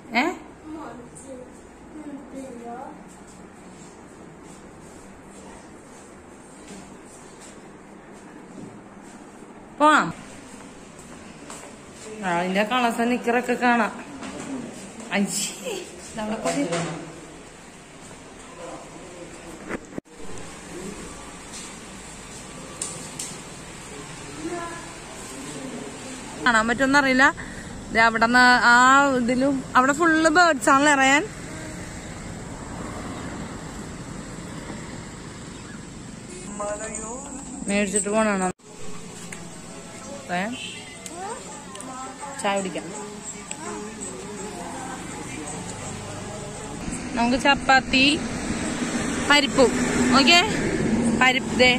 ഏ പോവാം അതിന്റെ കളസ നിക്കറൊക്കെ കാണാം അയ്യേ ഇതവിടെ കൊതി. കാണാൻ പറ്റുമെന്ന് അറിയില്ല അവിടെ നിന്ന് ആ ഇതിലും അവിടെ ഫുള്ള് ബേർഡ്സ് ആണല്ലോ ഇറയാൻ മേടിച്ചിട്ട് പോണോ ഏ ചായ കുടിക്കാം നമുക്ക് ചപ്പാത്തി പരിപ്പും ഓക്കെ പരിപ്പ് ദേ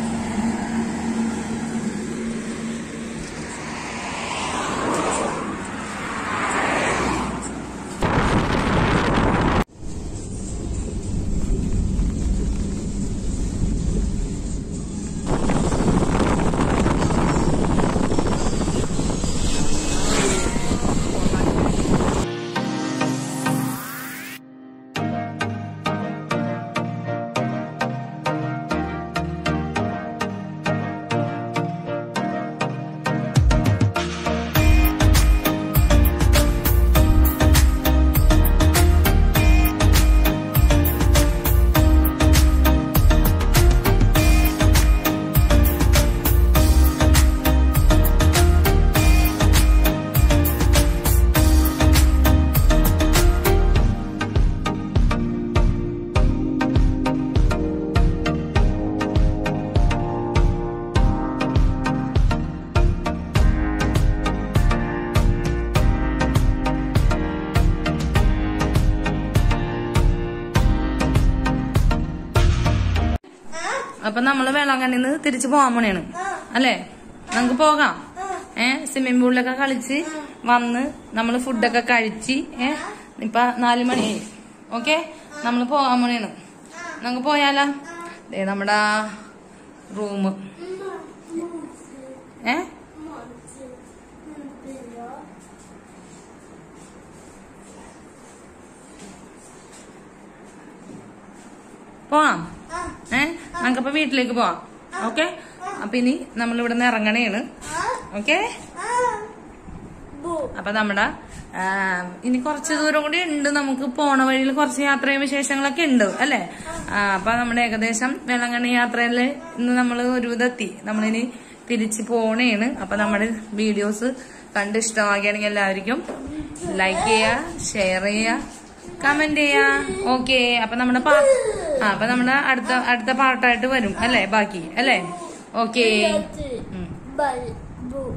അപ്പൊ നമ്മള് വേളാങ്കണ്ണിന്ന് തിരിച്ചു പോകാൻ പോണേണ് അല്ലേ നമുക്ക് പോകാം ഏ സ്വിമ്മിംഗ് പൂളിലൊക്കെ കളിച്ച് വന്ന് നമ്മള് ഫുഡൊക്കെ കഴിച്ച് ഏ ഇപ്പൊ നാല് മണിയായി ഓക്കെ നമ്മള് പോകാൻ പോണേണ് നമുക്ക് പോയാലോ ദേ നമ്മുടെ റൂം ഏ പോവാം ഏ നമുക്കപ്പൊ വീട്ടിലേക്ക് പോവാം ഓക്കെ അപ്പൊ ഇനി നമ്മൾ ഇവിടെ നിന്ന് ഇറങ്ങണേണ് ഓക്കെ അപ്പൊ നമ്മുടെ ആ, ഇനി കുറച്ച് ദൂരം കൂടി ഉണ്ട് നമുക്ക് പോണ വഴിയിൽ കുറച്ച് യാത്രയും വിശേഷങ്ങളൊക്കെ ഉണ്ട് അല്ലെ ആ, അപ്പൊ നമ്മുടെ ഏകദേശം വേളാങ്കണ്ണി യാത്രയില് ഇന്ന് നമ്മൾ ഒരുവിധം എത്തി നമ്മളിനി തിരിച്ച് പോണേണ് അപ്പൊ നമ്മുടെ വീഡിയോസ് കണ്ട് ഇഷ്ടമാകുകയാണെങ്കിൽ എല്ലാവർക്കും ലൈക്ക് ചെയ്യുക ഷെയർ ചെയ്യുക കമന്റ് ചെയ്യാ ഓക്കെ അപ്പൊ നമ്മുടെ പാ ആ അപ്പൊ നമ്മുടെ അടുത്ത അടുത്ത പാർട്ടായിട്ട് വരും അല്ലേ ബാക്കി അല്ലേ ഓക്കെ ബൾബു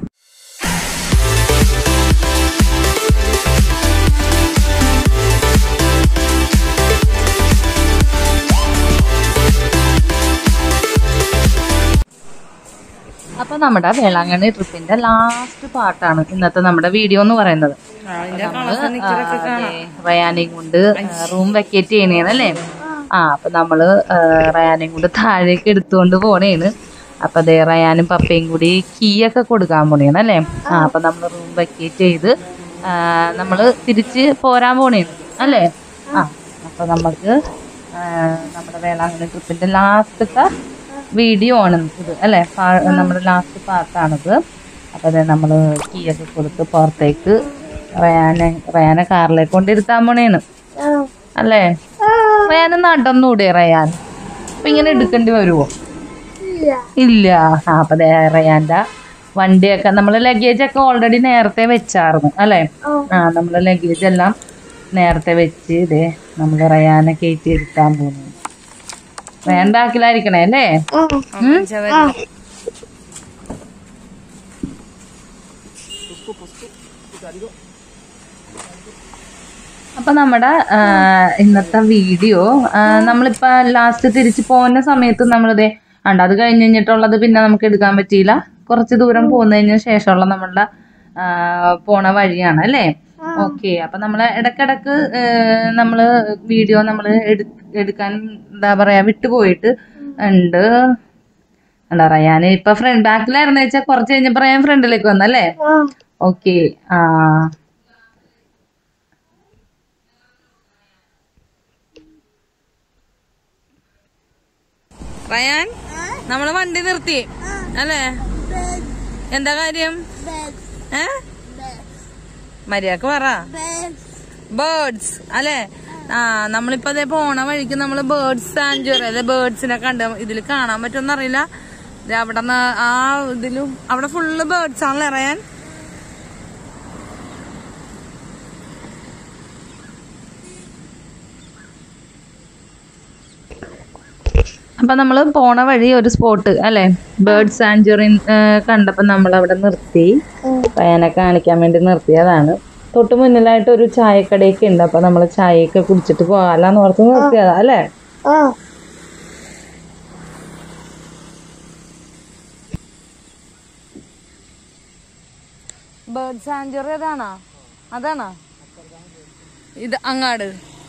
അപ്പൊ നമ്മുടെ വേളാങ്കണ്ണി ട്രിപ്പിന്റെ ലാസ്റ്റ് പാർട്ടാണ് ഇന്നത്തെ നമ്മുടെ വീഡിയോ എന്ന് പറയുന്നത് അതിന്റെ കളസ നിക്കറൊക്കെ കാണാം റയാനെയും കൊണ്ട് റൂം വെക്കേറ്റ് ചെയ്യണേന്നല്ലേ ആ അപ്പൊ നമ്മള് ആ, റയാനെയും കൊണ്ട് താഴേക്ക് എടുത്തുകൊണ്ട് പോണേണ് അപ്പൊ അതേ റയാനും പപ്പയും കൂടി കീ ഒക്കെ കൊടുക്കാൻ പോണേന്ന് അല്ലേ ആ അപ്പൊ നമ്മൾ റൂം വെക്കേറ്റ് ചെയ്ത് ആ, നമ്മള് തിരിച്ച് പോരാൻ പോണേണ് അല്ലേ ആ അപ്പൊ നമുക്ക് ആ, നമ്മുടെ വേളാങ്കണ്ണി ട്രിപ്പിന്റെ ലാസ്റ്റത്തെ വീഡിയോ ആണ് ഇത് അല്ലേ പാ- നമ്മുടെ ലാസ്റ്റ് പാർട്ടാണിത് അപ്പൊ അതെ നമ്മള് കീ ഒക്കെ കൊടുത്ത് പുറത്തേക്ക് റയാനെ റയാനെ കാറിലേക്ക് കൊണ്ടിരുത്താൻ പോണേണ് അല്ലേ റയാന് നടന്നൂടെ റയാൻ അപ്പൊ ഇങ്ങനെ എടുക്കേണ്ടി വരുമോ ഇല്ല ആ അപ്പൊ ദേ റയാന്റെ വണ്ടിയൊക്കെ നമ്മള് ലഗേജ് ഒക്കെ ഓൾറെഡി നേരത്തെ വെച്ചായിരുന്നു അല്ലേ ആ നമ്മള് ലഗേജ് എല്ലാം നേരത്തെ വെച്ച് ഇതേ നമ്മള് റയാനെ കയറ്റി ഇരുത്താൻ പോകുന്നു വേണ്ടാക്കിലായിരിക്കണേ അല്ലേ അപ്പൊ നമ്മുടെ ആ, ഇന്നത്തെ വീഡിയോ ആ, നമ്മളിപ്പോ ലാസ്റ്റ് തിരിച്ചു പോകുന്ന സമയത്ത് നമ്മളിത് ഉണ്ട് അത് കഴിഞ്ഞ് കഴിഞ്ഞിട്ടുള്ളത് പിന്നെ നമുക്ക് എടുക്കാൻ പറ്റിയില്ല കുറച്ച് ദൂരം പോകുന്നതിന് ശേഷമുള്ള നമ്മളുടെ ആ, പോണ വഴിയാണ് അല്ലേ ഓക്കെ അപ്പൊ നമ്മള് ഇടക്കിടക്ക് ആ, നമ്മള് വീഡിയോ നമ്മള് എടു- എടുക്കാൻ എന്താ പറയാ വിട്ടുപോയിട്ട് ഉണ്ട് എന്താ പറയാ ഞാൻ ഇപ്പൊ ഫ്രണ്ട് ബാക്കിലായിരുന്നു വെച്ചാൽ കുറച്ച് കഴിഞ്ഞപ്പോ ഞാൻ ഫ്രണ്ടിലേക്ക് വന്നല്ലേ ഓക്കെ ആ റയാൻ നമ്മള് വണ്ടി നിർത്തി അല്ലേ എന്താ കാര്യം ഏ മര്യാദക്ക് പറ ബേർഡ്സ് അല്ലെ ആ നമ്മളിപ്പോ അതേ പോണ വഴിക്ക് നമ്മള് ബേർഡ്സ് സാഞ്ചുറി അല്ലെ ബേർഡ്സിനെ കണ്ട് ഇതിൽ കാണാൻ പറ്റുമെന്ന് അറിയില്ല ദേ അവിടെ ന- ആ ഇതിലും അവിടെ ഫുള്ള് ബേർഡ്സ് ആണല്ലേ അറിയാൻ അപ്പൊ നമ്മൾ പോണ വഴി ഒരു സ്പോട്ട് അല്ലെ ബേർഡ് സാഞ്ചുറി കണ്ടപ്പോ നമ്മൾ അവിടെ നിർത്തി പയ്യനെ കാണിക്കാൻ വേണ്ടി നിർത്തിയതാണ് തൊട്ട് മുന്നിലായിട്ട് ഒരു ചായക്കടയൊക്കെ ഉണ്ട് അപ്പൊ നമ്മൾ ചായയൊക്കെ കുടിച്ചിട്ട് പോകാലെന്ന് ഓർത്ത് നിർത്തിയതാ അല്ലേ ബേർഡ് സാഞ്ചുറി അതാണോ അതാണോ ഇത് അങ്ങാട്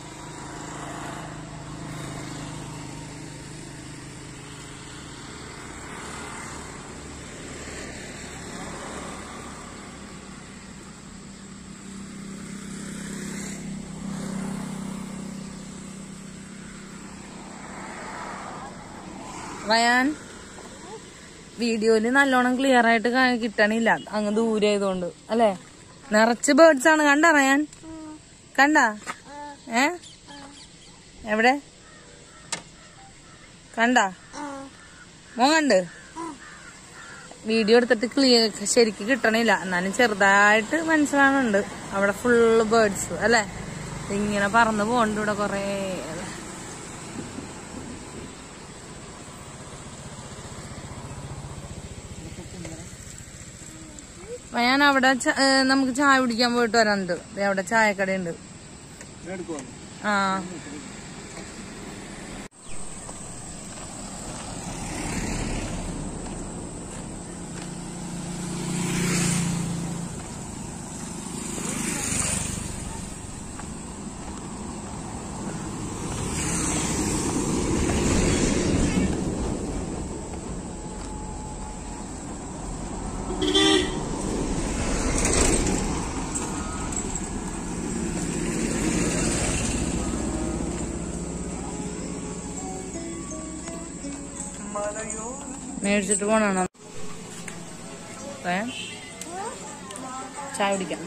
റയാൻ വീഡിയോയില് നല്ലോണം ക്ലിയർ ആയിട്ട് കാ- കിട്ടണില്ല അങ്ങ് ദൂരെ ആയതുകൊണ്ട് അല്ലേ നിറച്ച് ബേർഡ്സ് ആണ് കണ്ട റയാൻ കണ്ട ഏ എവിടെ കണ്ട മോൻ കണ്ട് വീഡിയോ എടുത്തിട്ട് ക്ലിയർ ശരിക്ക് കിട്ടണില്ല എന്നാലും ചെറുതായിട്ട് മനസ്സിലാവുന്നുണ്ട് അവിടെ ഫുള്ള് ബേർഡ്സ് അല്ലേ ഇങ്ങനെ പറന്ന് പോണ്ട് ഇവിടെ കൊറേ ഞാൻ അവിടെ ച- ഏ, നമുക്ക് ചായ കുടിക്കാൻ പോയിട്ട് വരാനുണ്ട് ദേ അവിടെ ചായക്കടയുണ്ട് ആ മേടിച്ചിട്ട് പോണോ ഏ ചായ കുടിക്കാം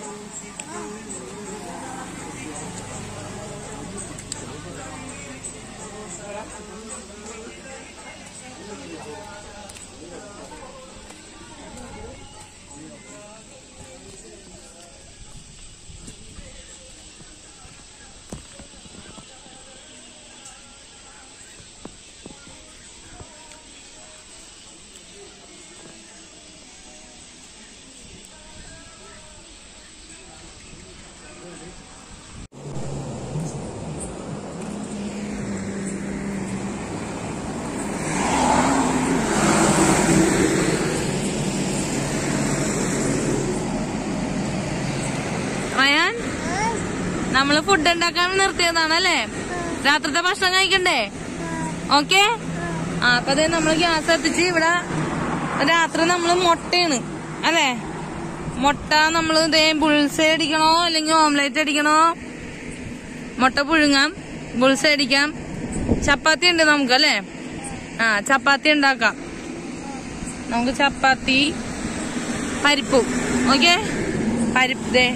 റയാൻ നമ്മള് ഫുഡ് ഉണ്ടാക്കാൻ നിർത്തിയതാണ് അല്ലേ രാത്രിത്തെ ഭക്ഷണം കഴിക്കണ്ടേ ഓക്കെ ആ അപ്പൊ അതെ നമ്മള് ഗ്യാസ് എത്തിച്ച് ഇവിടെ രാത്രി നമ്മള് മുട്ടയാണ് അല്ലേ മുട്ട നമ്മള് ഇതേ ബുൾസൈ അടിക്കണോ അല്ലെങ്കിൽ ഓംലേറ്റ് അടിക്കണോ മുട്ട പുഴുങ്ങാം ബുൾസൈ അടിക്കാം ചപ്പാത്തി ഉണ്ട് നമുക്ക് അല്ലേ ആ ചപ്പാത്തി ഉണ്ടാക്കാം നമുക്ക് ചപ്പാത്തി പരിപ്പും ഓക്കെ പരിപ്പ് ദേ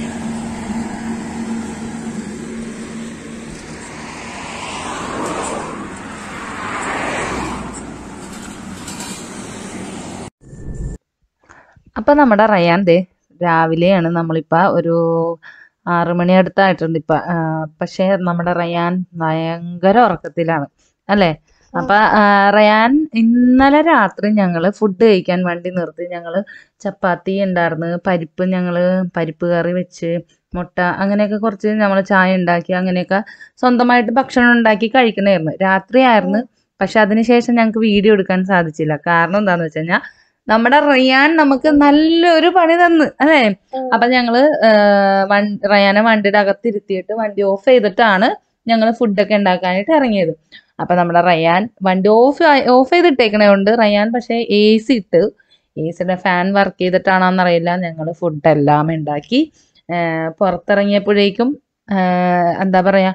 അപ്പൊ നമ്മുടെ റയാൻ ദേ രാവിലെയാണ് നമ്മളിപ്പോ ഒരു ആറു മണി അടുത്തായിട്ടുണ്ട് ഇപ്പൊ ആ, പക്ഷേ നമ്മുടെ റയാൻ ഭയങ്കര ഉറക്കത്തിലാണ് അല്ലേ അപ്പൊ ആ, റയാൻ ഇന്നലെ രാത്രി ഞങ്ങള് ഫുഡ് കഴിക്കാൻ വേണ്ടി നിർത്തി ഞങ്ങള് ചപ്പാത്തി ഉണ്ടായിരുന്നു പരിപ്പ് ഞങ്ങള് പരിപ്പ് കറി വെച്ച് മുട്ട അങ്ങനെയൊക്കെ കുറച്ച് നമ്മൾ ചായ ഉണ്ടാക്കി അങ്ങനെയൊക്കെ സ്വന്തമായിട്ട് ഭക്ഷണം ഉണ്ടാക്കി കഴിക്കണമായിരുന്നു രാത്രിയായിരുന്നു പക്ഷെ അതിനുശേഷം ഞങ്ങൾക്ക് വീഡിയോ എടുക്കാൻ സാധിച്ചില്ല കാരണം എന്താന്ന് വെച്ച് കഴിഞ്ഞാൽ നമ്മുടെ റിയാൻ നമുക്ക് നല്ലൊരു പണി തന്ന് അല്ലേ അപ്പൊ ഞങ്ങള് ആ, വൺ- റയാനെ വണ്ടിയുടെ അകത്തിരുത്തിയിട്ട് വണ്ടി ഓഫ് ചെയ്തിട്ടാണ് ഞങ്ങൾ ഫുഡൊക്കെ ഉണ്ടാക്കാനായിട്ട് ഇറങ്ങിയത് അപ്പൊ നമ്മുടെ റയാൻ വണ്ടി ഓഫ് ഓഫ് ചെയ്തിട്ടേക്കണേ കൊണ്ട് റയാൻ പക്ഷെ എ സി ഇട്ട് എ സിയുടെ ഫാൻ വർക്ക് ചെയ്തിട്ടാണോന്നറിയില്ല ഞങ്ങൾ ഫുഡെല്ലാം ഉണ്ടാക്കി ആ, പുറത്തിറങ്ങിയപ്പോഴേക്കും ആ, എന്താ പറയാ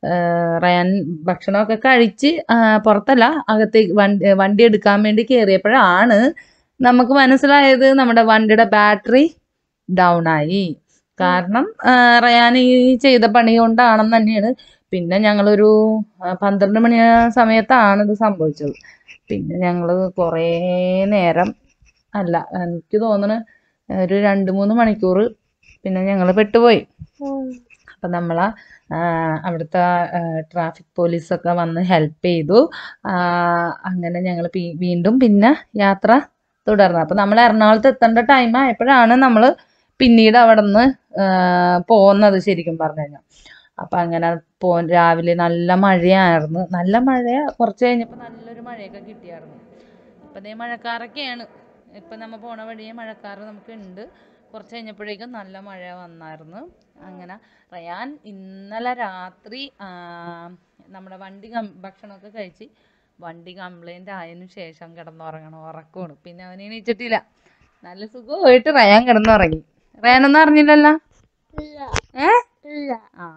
റയാൻ ഭക്ഷണമൊക്കെ കഴിച്ച് ആ, പുറത്തല്ല അകത്തേക്ക് വണ്ടി വണ്ടി എടുക്കാൻ വേണ്ടി കയറിയപ്പോഴാണ് നമുക്ക് മനസ്സിലായത് നമ്മുടെ വണ്ടിയുടെ ബാറ്ററി ഡൗൺ ആയി കാരണം ആ, റയാൻ ഈ ചെയ്ത പണി കൊണ്ടാണെന്ന് തന്നെയാണ് പിന്നെ ഞങ്ങളൊരു ആ, പന്ത്രണ്ട് മണി ആ സമയത്താണ് ഇത് സംഭവിച്ചത് പിന്നെ ഞങ്ങൾ കുറേ നേരം അല്ല എനിക്ക് തോന്നുന്നു ഒരു രണ്ട് മൂന്ന് മണിക്കൂർ പിന്നെ ഞങ്ങൾ പെട്ടുപോയി അപ്പം നമ്മൾ അവിടുത്തെ ട്രാഫിക് പോലീസൊക്കെ വന്ന് ഹെൽപ്പ് ചെയ്തു ആ, അങ്ങനെ ഞങ്ങൾ വീണ്ടും പിന്നെ യാത്ര തുടർന്നു അപ്പം നമ്മൾ എറണാകുളത്ത് എത്തേണ്ട ടൈം ആയപ്പോഴാണ് നമ്മൾ പിന്നീട് അവിടെ നിന്ന് പോകുന്നത് ശരിക്കും പറഞ്ഞു കഴിഞ്ഞാൽ അപ്പം അങ്ങനെ പോ രാവിലെ നല്ല മഴയായിരുന്നു നല്ല മഴ കുറച്ച് കഴിഞ്ഞപ്പോൾ നല്ലൊരു മഴയൊക്കെ കിട്ടിയായിരുന്നു ഇപ്പം ദേ മഴക്കാറൊക്കെയാണ് ഇപ്പം നമ്മൾ പോണ വഴിയെ മഴക്കാറ് നമുക്ക് ഉണ്ട് കുറച്ച് കഴിഞ്ഞപ്പോഴേക്കും നല്ല മഴ വന്നായിരുന്നു അങ്ങനെ റയാൻ ഇന്നലെ രാത്രി ആ, നമ്മുടെ വണ്ടി കം ഭക്ഷണമൊക്കെ കഴിച്ച് വണ്ടി കംപ്ലൈൻ്റ് ആയതിനു ശേഷം കിടന്നുറങ്ങണം ഉറക്കമാണ് പിന്നെ അവൻ എണീച്ചിട്ടില്ല നല്ല സുഖമായിട്ട് റയാൻ കിടന്നുറങ്ങി റയാനൊന്നും അറിഞ്ഞില്ലല്ലോ ഏ ആ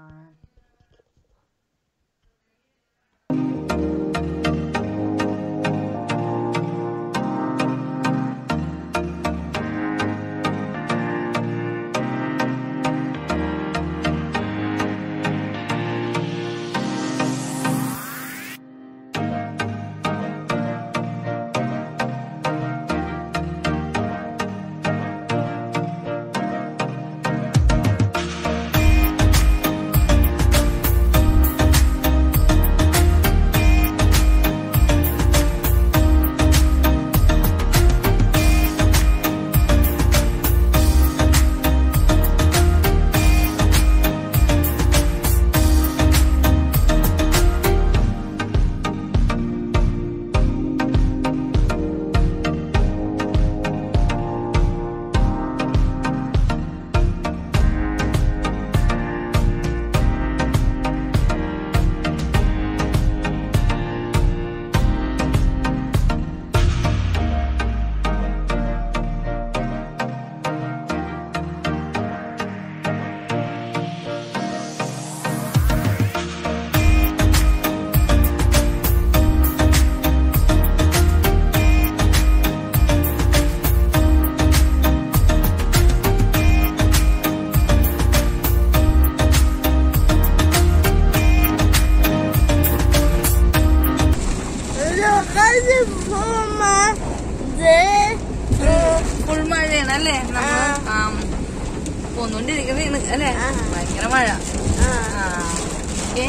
ഫുൾ മഴയാണ് അല്ലേ നമ്മള് പോന്നോണ്ടിരിക്കുന്നതാണ് അല്ലേ ഭയങ്കര മഴ ആ ഓക്കേ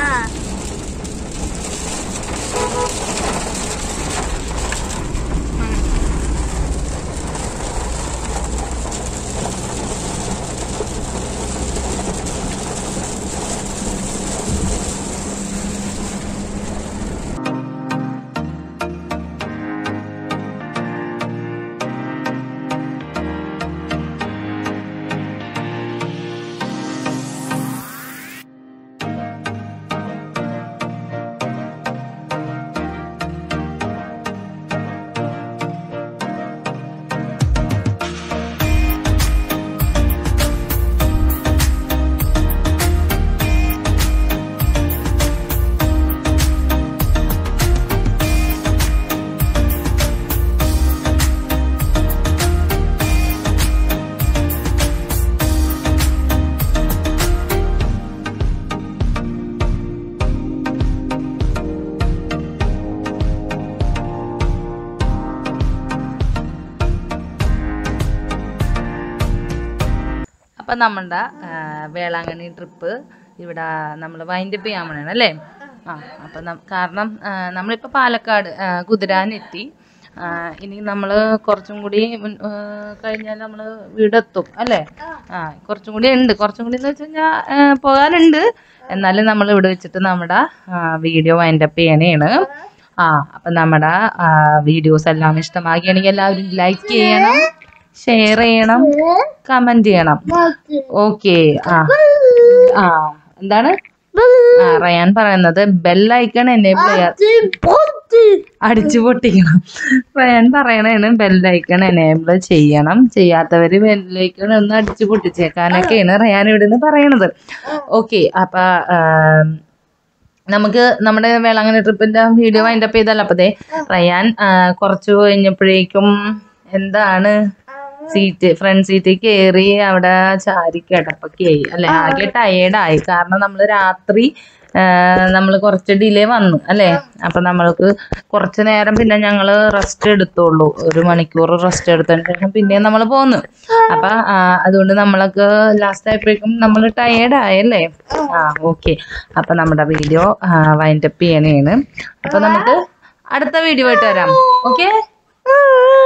അപ്പം നമ്മളുടെ വേളാങ്കണ്ണി ട്രിപ്പ് ഇവിടെ നമ്മൾ വൈൻഡപ്പ് ചെയ്യാൻ പോണേണ് അല്ലേ ആ അപ്പം നം- കാരണം ആ, നമ്മളിപ്പോൾ പാലക്കാട് ആ, കുതിരാനെത്തി ആ, ഇനി നമ്മൾ കുറച്ചും കൂടി മുൻ- ആ, കഴിഞ്ഞാൽ നമ്മൾ വീടെത്തും അല്ലേ ആ കുറച്ചും കൂടി ഉണ്ട് കുറച്ചും കൂടി എന്ന് വെച്ച് കഴിഞ്ഞാൽ പോകാനുണ്ട് എന്നാലും നമ്മൾ ഇവിടെ വെച്ചിട്ട് നമ്മുടെ വീഡിയോ വൈൻഡപ്പ് ചെയ്യണേണ് ആ അപ്പം നമ്മുടെ വീഡിയോസ് എല്ലാം ഇഷ്ടമാക്കുകയാണെങ്കിൽ എല്ലാവരും ലൈക്ക് ചെയ്യണം ഷെയർ ചെയ്യണം കമന്റ് ചെയ്യണം ഓക്കെ ആ ആ എന്താണ് ആ റയാൻ പറയുന്നത് ബെല്ലൈക്കൺ എനേബിൾ ചെയ്യാ അടിച്ചു പൊട്ടിക്കണം റയാൻ പറയണേണ് ബെല്ലൈക്കൺ എനേബിൾ ചെയ്യണം ചെയ്യാത്തവര് ബെല്ലൈക്കൺ ഒന്ന് അടിച്ചു പൊട്ടിച്ചേക്കാനൊക്കെയാണ് റയാൻ ഇവിടെ നിന്ന് പറയണത് ഓക്കെ അപ്പൊ ആം, നമുക്ക് നമ്മുടെ വേളാങ്കണ്ണി ട്രിപ്പിന്റെ വീഡിയോ വൈൻഡപ്പ് ചെയ്തല്ലോ അപ്പൊ ദേ റയാൻ ആ, കുറച്ച് കഴിഞ്ഞപ്പോഴേക്കും എന്താണ് സീറ്റ് ഫ്രണ്ട് സീറ്റിൽ കയറി അവിടെ ചാരി കിടപ്പൊക്കെ ആയി അല്ലെ ആകെ ടയേർഡായി കാരണം നമ്മൾ രാത്രി നമ്മൾ കുറച്ച് ഡിലേ വന്നു അല്ലേ അപ്പൊ നമ്മൾക്ക് കുറച്ച് നേരം പിന്നെ ഞങ്ങള് റെസ്റ്റ് എടുത്തോളൂ ഒരു മണിക്കൂർ റെസ്റ്റ് എടുത്തതിന് ശേഷം പിന്നെയും നമ്മൾ പോന്നു അപ്പൊ ആ, അതുകൊണ്ട് നമ്മളൊക്കെ ലാസ്റ്റ് ആയപ്പോഴേക്കും നമ്മൾ ടയേർഡ് ആയല്ലേ ആ ഓക്കെ അപ്പൊ നമ്മുടെ വീഡിയോ വൈൻഡപ്പ് ചെയ്യണേണ് അപ്പൊ നമുക്ക് അടുത്ത വീഡിയോ ആയിട്ട് വരാം ഓക്കെ